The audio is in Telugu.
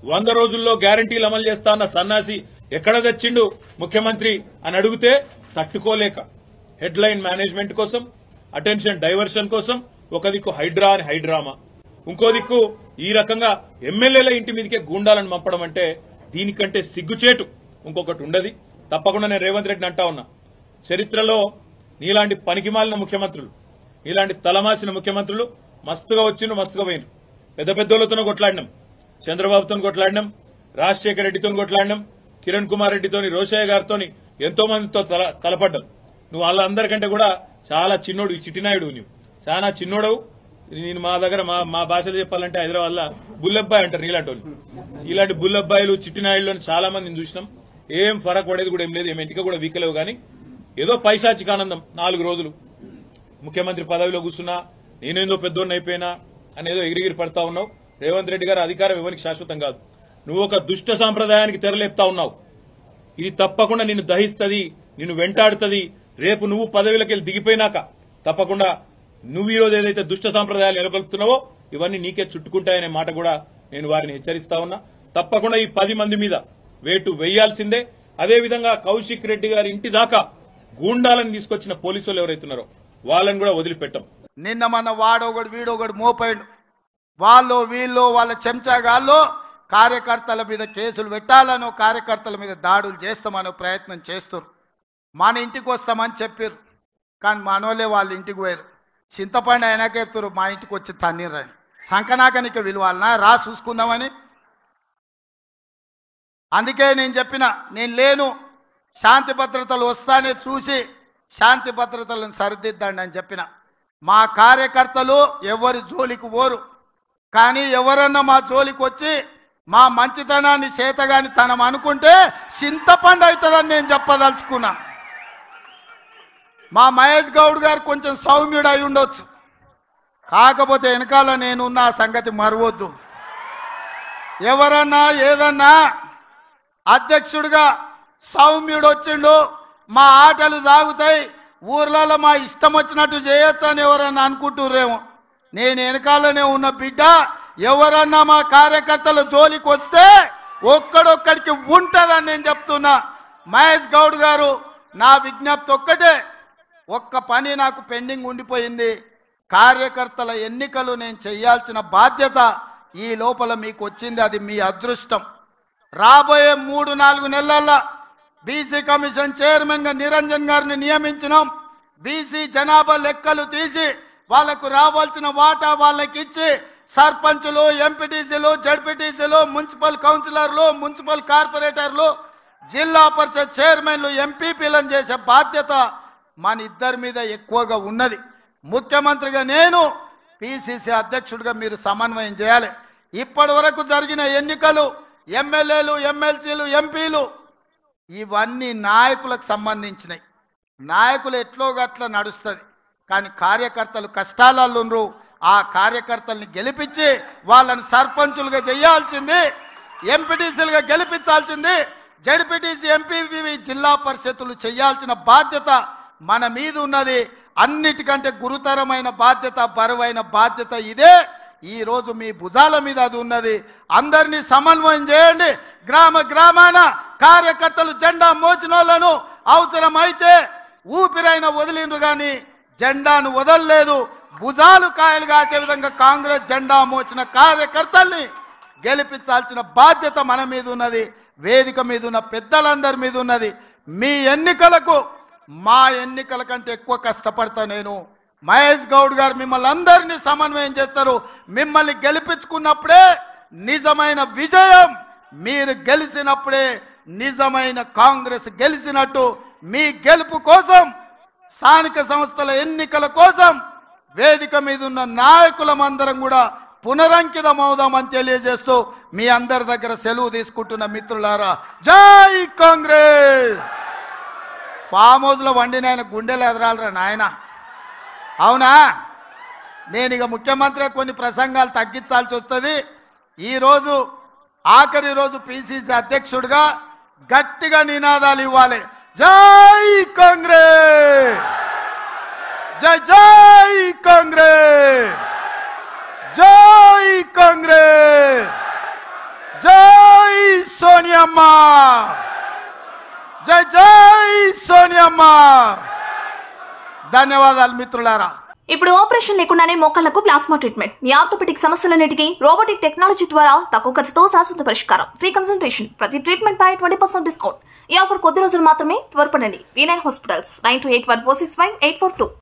వంద రోజుల్లో గ్యారంటీలు అమలు చేస్తా అన్న సన్నాసి ఎక్కడ తెచ్చిండు ముఖ్యమంత్రి అని అడిగితే తట్టుకోలేక హెడ్ లైన్ మేనేజ్మెంట్ కోసం అటెన్షన్ డైవర్షన్ కోసం ఒక దిక్కు హైడ్రా అని హైడ్రామా ఇంకో దిక్కు ఈ రకంగా ఎమ్మెల్యేల ఇంటి మీదకే గూండాలను పంపడం అంటే దీనికంటే సిగ్గుచేటు ఇంకొకటి ఉండదు తప్పకుండా నేను రేవంత్ రెడ్డిని అంటా ఉన్నా చరిత్రలో నీలాంటి పనికిమాలిన ముఖ్యమంత్రులు నీలాంటి తలమాసిన ముఖ్యమంత్రులు మస్తుగా వచ్చిండ్రు మస్తుగా పోయినరు పెద్ద పెద్దోళ్ళతోనూ కొట్లాడినాం చంద్రబాబుతో కొట్లాడినాం రాజశేఖర రెడ్డితో కొట్లాడినాం కిరణ్ కుమార్ రెడ్డితోని రోషయ్య గారితో ఎంతో మందితో తల తలపడ్డాం నువ్వు వాళ్ళందరికంటే కూడా చాలా చిన్నోడు ఈ చిట్టినాయుడు నువ్వు చాలా చిన్నోడవు నేను మా దగ్గర మా మా భాషలో చెప్పాలంటే హైదరాబాద్ లో బుల్లబ్బాయి అంటారు నీలాంటి వాళ్ళు ఇలాంటి బుల్లబ్బాయిలు చిట్టినాయుళ్ళు అని చాలా మందిని చూసినాం ఏం ఫరక్ పడేది కూడా ఏం లేదు ఏం ఇంటికి కూడా వీకలేవు కానీ ఏదో పైశాచిక ఆనందం నాలుగు రోజులు ముఖ్యమంత్రి పదవిలో కూర్చున్నా నేనేందో పెద్దోడిని అయిపోయినా అనేదో ఎగిరిగిరి పడతా ఉన్నావు రేవంత్ రెడ్డి గారు అధికారం ఇవ్వనికి శాశ్వతం కాదు నువ్వు ఒక దుష్ట సాంప్రదాయానికి తెరలేపుతా ఉన్నావు ఇది తప్పకుండా నిన్ను దహిస్తుంది నిన్ను వెంటాడుతుంది రేపు నువ్వు పదవిలోకి వెళ్ళి దిగిపోయినాక తప్పకుండా నువ్వు ఈ రోజు ఏదైతే దుష్ట సాంప్రదాయాలు నెలకొల్పుతున్నావో ఇవన్నీ నీకే చుట్టుకుంటాయనే మాట కూడా నేను వారిని హెచ్చరిస్తా ఉన్నా తప్పకుండా ఈ పది మంది మీద వేటు వేయాల్సిందే అదేవిధంగా కౌశిక్ రెడ్డి గారి ఇంటి దాకా గూండాలను తీసుకొచ్చిన పోలీసులు ఎవరైతున్నారో వాళ్ళని కూడా వదిలిపెట్టం నిన్న మన వాడొకడు వీడొకడు మోపాడు వాళ్ళు వీళ్ళు వాళ్ళ చెంచాగాళ్ళు కార్యకర్తల మీద కేసులు పెట్టాలనో కార్యకర్తల మీద దాడులు చేస్తామనో ప్రయత్నం చేస్తారు మన ఇంటికి వస్తామని చెప్పారు కానీ మనోళ్ళే వాళ్ళ ఇంటికి పోయారు చింతపండు అయినాక చెప్తారు మా ఇంటికి వచ్చి తన్నీరని సంకనాకనిక విలువాలనా రా చూసుకుందామని అందుకే నేను చెప్పిన నేను లేను శాంతి భద్రతలు వస్తానే చూసి శాంతి భద్రతలను సరిదిద్దండి అని చెప్పిన మా కార్యకర్తలు ఎవరి జోలికి పోరు కానీ ఎవరన్నా మా జోలికి వచ్చి మా మంచితనాన్ని చేతగాని తనం అనుకుంటే చింతపండు అవుతుందని నేను చెప్పదలుచుకున్నా మా మహేష్ గౌడ్ గారు కొంచెం సౌమ్యుడు అయి ఉండొచ్చు కాకపోతే వెనకాల నేనున్న ఆ సంగతి మరవద్దు ఎవరన్నా ఏదన్నా అధ్యక్షుడిగా సౌమ్యుడు వచ్చిండు మా ఆటలు సాగుతాయి ఊర్లలో మా ఇష్టం వచ్చినట్టు చేయొచ్చు అని ఎవరన్నా అనుకుంటుర్రేమో నేను వెనకాలనే ఉన్న బిడ్డ ఎవరన్నా మా కార్యకర్తల జోలికి వస్తే ఒక్కడొక్కడికి ఉంటుందని నేను చెప్తున్నా మహేష్ గౌడ్ గారు నా విజ్ఞప్తి ఒక్కటే ఒక్క పని నాకు పెండింగ్ ఉండిపోయింది కార్యకర్తల ఎన్నికలు నేను చేయాల్సిన బాధ్యత ఈ లోపల మీకు వచ్చింది అది మీ అదృష్టం రాబోయే మూడు నాలుగు నెలల్లో బీసీ కమిషన్ చైర్మన్ గా నిరంజన్ గారిని నియమించినాం బీసీ జనాభా లెక్కలు తీసి వాళ్లకు రావాల్సిన వాటా వాళ్ళకి ఇచ్చి సర్పంచులు ఎంపీటీసీలు జడ్పీటీసీలు మున్సిపల్ కౌన్సిలర్లు మున్సిపల్ కార్పొరేటర్లు జిల్లా పరిషత్ చైర్మన్లు ఎంపీపీలను చేసే బాధ్యత మన ఇద్దరి మీద ఎక్కువగా ఉన్నది ముఖ్యమంత్రిగా నేను పిసిసి అధ్యక్షుడిగా మీరు సమన్వయం చేయాలి ఇప్పటి వరకు జరిగిన ఎన్నికలు ఎమ్మెల్యేలు ఎమ్మెల్సీలు ఎంపీలు ఇవన్నీ నాయకులకు సంబంధించినవి నాయకులు ఎట్లో గట్ల నడుస్తుంది కానీ కార్యకర్తలు కష్టాలలో ఉండ్రు ఆ కార్యకర్తల్ని గెలిపించి వాళ్ళని సర్పంచులుగా చేయాల్సింది ఎంపీటీసీలుగా గెలిపించాల్సింది జడ్పీటీసీ ఎంపీవి జిల్లా పరిషత్తులు చేయాల్సిన బాధ్యత మన మీద ఉన్నది అన్నిటికంటే గురుతరమైన బాధ్యత బరువైన బాధ్యత ఇదే ఈ రోజు మీ భుజాల మీద అది ఉన్నది అందరినీ సమన్వయం చేయండి గ్రామ గ్రామాన కార్యకర్తలు జెండా మోచినోళ్లను అవసరమైతే ఊపిరైన వదిలిండ్రు కానీ జెండాను వదలలేదు భుజాలు కాయలు కాసే విధంగా కాంగ్రెస్ జెండా మోచిన కార్యకర్తల్ని గెలిపించాల్సిన బాధ్యత మన మీద ఉన్నది వేదిక మీద ఉన్న పెద్దలందరి మీద ఉన్నది మీ ఎన్నికలకు మా ఎన్నికల కంటే ఎక్కువ కష్టపడతా నేను మహేష్ గౌడ్ గారు మిమ్మల్ని అందరినీ సమన్వయం చేస్తారు మిమ్మల్ని గెలిపించుకున్నప్పుడే నిజమైన విజయం మీరు గెలిచినప్పుడే నిజమైన కాంగ్రెస్ గెలిచినట్టు మీ గెలుపు కోసం స్థానిక సంస్థల ఎన్నికల కోసం వేదిక మీద ఉన్న నాయకులమందరం కూడా పునరంకితం అవుదామని తెలియజేస్తూ మీ అందరి దగ్గర సెలవు తీసుకుంటున్న మిత్రులారా జై కాంగ్రెస్ ఫామ్ హౌస్లో వండిన ఆయన గుండెలు ఎదరాలరా నాయన అవునా నేను ఇక ముఖ్యమంత్రి కొన్ని ప్రసంగాలు తగ్గించాల్సి వస్తుంది ఈరోజు ఆఖరి రోజు పిసిసి అధ్యక్షుడిగా గట్టిగా నినాదాలు ఇవ్వాలి జై కాంగ్రెస్ జై జై కాంగ్రెస్ జై కాంగ్రెస్ జై సోనియమ్మ జై జై సోనియమ్మ ధన్యవాదాలు మిత్రులారా ఇప్పుడు ఆపరేషన్ లేకుండానే మోకాళ్లకు ప్లాస్మా ట్రీట్మెంట్ మీ ఆర్థోపెటిక్ సమస్యలన్నిటికీ రోబోటిక్ టెక్నాలజీ ద్వారా తక్కువ ఖర్చుతో శాశ్వత పరిష్కారం ఫ్రీ కన్సల్టేషన్ ప్రతి ట్రీట్మెంట్ పై ట్వంటీ పర్సెంట్ డిస్కౌంట్ ఈ ఆఫర్ కొద్ది రోజులు మాత్రమే త్వరపడండి V nine hospitals nine two eight one four six five eight four two